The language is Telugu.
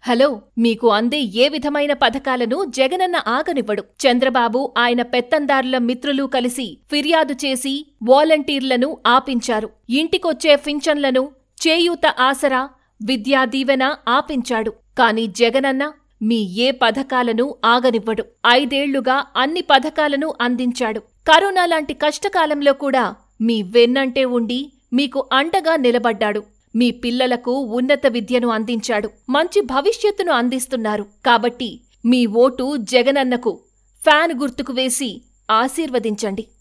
హలో మీకు అందే ఏ విధమైన పథకాలను జగనన్న ఆగనివ్వడు చంద్రబాబు ఆయన పెత్తందారుల మిత్రులు కలిసి ఫిర్యాదు చేసి వాలంటీర్లను ఆపించారు ఇంటికొచ్చే పింఛన్లను చేయూత ఆసరా విద్యా దీవెన ఆపించాడు కాని జగనన్న మీ ఏ పథకాలను ఆగనివ్వడు ఐదేళ్లుగా అన్ని పథకాలను అందించాడు కరోనా లాంటి కష్టకాలంలో కూడా మీ వెన్నంటే ఉండి మీకు అండగా నిలబడ్డాడు మీ పిల్లలకు ఉన్నత విద్యను అందించాడు మంచి భవిష్యత్తును అందిస్తున్నారు కాబట్టి మీ ఓటు జగనన్నకు ఫ్యాన్ గుర్తుకు వేసి ఆశీర్వదించండి